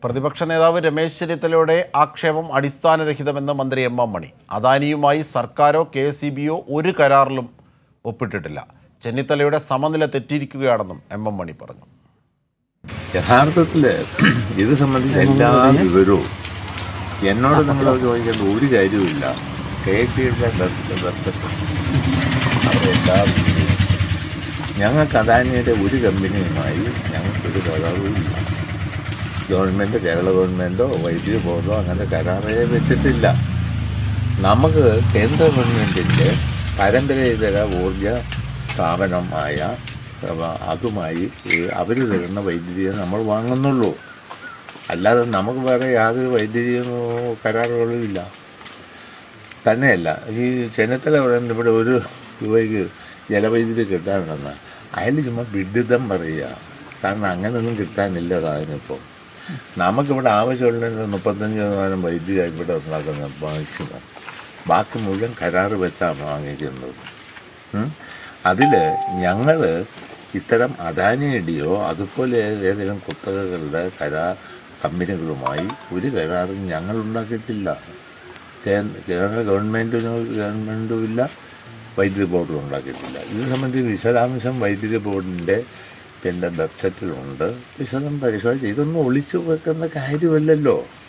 പ്രതിപക്ഷ നേതാവ് രമേശ് ചെന്നിത്തലയുടെ ആക്ഷേപം അടിസ്ഥാനരഹിതമെന്ന് മന്ത്രി എം എം മണി അദാനിയുമായി സർക്കാരോ കെ എസ് ഒരു കരാറിലും ഒപ്പിട്ടിട്ടില്ല ചെന്നിത്തലയുടെ സമനില തെറ്റിയിരിക്കുകയാണെന്നും എം എം മണി പറഞ്ഞു യഥാർത്ഥത്തിൽ ഇത് സംബന്ധിച്ച എല്ലാ വിവരവും എന്നോട് നിങ്ങൾ ചോദിക്കേണ്ട ഒരു കാര്യവുമില്ല കെ സിയുടെ അവരെല്ലാ വിവരവും. ഞങ്ങൾക്ക് അദാനിയുടെ ഒരു കമ്പനിയുമായി ഞങ്ങൾക്കൊരു കരാറും ഇല്ല ഗവൺമെൻറ് കേരള ഗവൺമെൻറ്റോ വൈദ്യുതി ബോർഡോ അങ്ങനെ കരാറേ വെച്ചിട്ടില്ല നമുക്ക് കേന്ദ്ര ഗവൺമെൻറ്റിൻ്റെ പരമ്പരേതര ഊർജ സ്ഥാപനമായ അവ, അതുമായി അവർ തരുന്ന വൈദ്യുതിയെ നമ്മൾ വാങ്ങുന്നുള്ളൂ അല്ലാതെ നമുക്ക് വേറെ യാതൊരു വൈദ്യുതിയും കരാറുകളും ഇല്ല തന്നെയല്ല ഈ ചെന്നിത്തല പറയുന്നത് ഇവിടെ ഒരു രൂപയ്ക്ക് ജലവൈദ്യുതി കിട്ടാനുണ്ടെന്ന് അയാൾ ചുമ്മാ വിഡിതം പറയുക കാരണം അങ്ങനെയൊന്നും കിട്ടാനില്ല അതിനിപ്പോൾ നമുക്കിവിടെ ആവശ്യമുള്ള മുപ്പത്തഞ്ച് ശതമാനം വൈദ്യുതി ഇവിടെ ഉണ്ടാക്കുന്ന മാക്സിമം ബാക്കി മുഴുവൻ കരാറ് വെച്ചാണ് വാങ്ങിക്കുന്നത് അതിൽ ഞങ്ങൾ ഇത്തരം അദാനിയുടെയോ അതുപോലെ ഏതെങ്കിലും കുത്തകകളുടെ കരാർ കമ്പനികളുമായി ഒരു കരാറും ഞങ്ങൾ ഉണ്ടാക്കിയിട്ടില്ല കേ- കേരള ഗവൺമെൻറ്റിനോ ഗവൺമെൻറ്റും ഇല്ല വൈദ്യുതി ബോർഡും ഉണ്ടാക്കിയിട്ടില്ല ഇത് സംബന്ധിച്ച് വിശദാംശം വൈദ്യുതി ബോർഡിൻ്റെ പിന്നെ വെബ്സൈറ്റിലുണ്ട് വിശദം പരിശോധിച്ച് ഇതൊന്നും ഒളിച്ചു വെക്കുന്ന കാര്യമല്ലല്ലോ